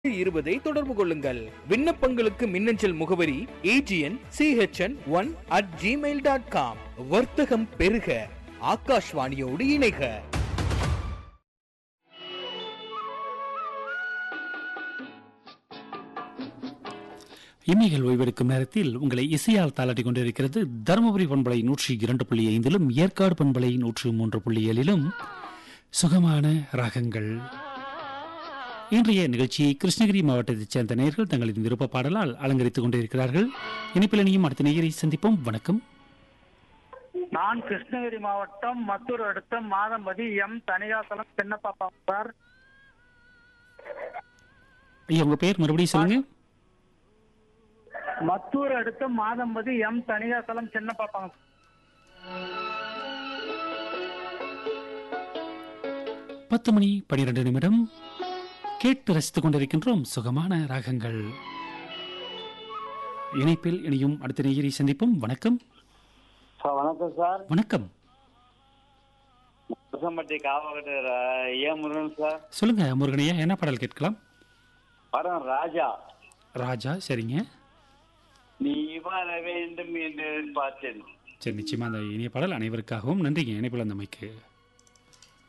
இருபதை தொடர்பு கொள்ளுங்கள் விண்ணப்பங்களுக்கு மின்னஞ்சல் முகவரி AGN CHN one at Gmail dot com வர்த்தகம் பெருக ஆகாஷ்வாணியோடு இணைக இமைகள் ஓய்வெடுக்கும் நேரத்தில் உங்களை இசையால் தாளாட்டிக் கொண்டிருக்கிறது தருமபுரி பண்பலை நூற்றி இரண்டு புள்ளி ஐந்திலும் ஏற்காடு பண்பலை நூற்று மூன்று புள்ளி ஏழிலும் சுகமான ராகங்கள் இன்றைய நிகழ்ச்சியை கிருஷ்ணகிரி மாவட்டத்தைச் சேர்ந்த நேயர்கள் தங்களின் விருப்ப பாடலால் அலங்கரித்துக் கொண்டிருக்கிறார்கள் இனிப்பில் இனியும் அடுத்த நேயரை சந்திப்போம் வணக்கம் நான் கிருஷ்ணகிரி மாவட்டம் மத்தூர் அடுத்த மாதம்பதி எம் தனியாசலம் சின்னப்பாப்பா சார் ஐயா உங்க பேர் மறுபடியும் சொல்லுங்க மத்தூர் அடுத்த மாதம்பதி எம் தனியாசலம் சின்னப்பாப்பாங்க பத்து மணி பனிரெண்டு நிமிடம் கேட்டு ரசித்துக் கொண்டிருக்கின்றோம் சுகமான ராகங்கள் இணைப்பில் இனியும் அடுத்த நேயரை சந்திப்போம் வணக்கம் சார் வணக்கம் சார் வணக்கம் புசம்பட்டி காவகட்டு ஏ முருகன் சார் சொல்லுங்க முருகனையா என்ன பாடல் கேட்கலாம் படம் ராஜா ராஜா சரிங்க நீ வர வேண்டும் என்று பார்த்தேன் சரி நிச்சயமா அந்த இனிய பாடல் அனைவருக்காகவும் நன்றிங்க இணைப்பில் அந்த மைக்கு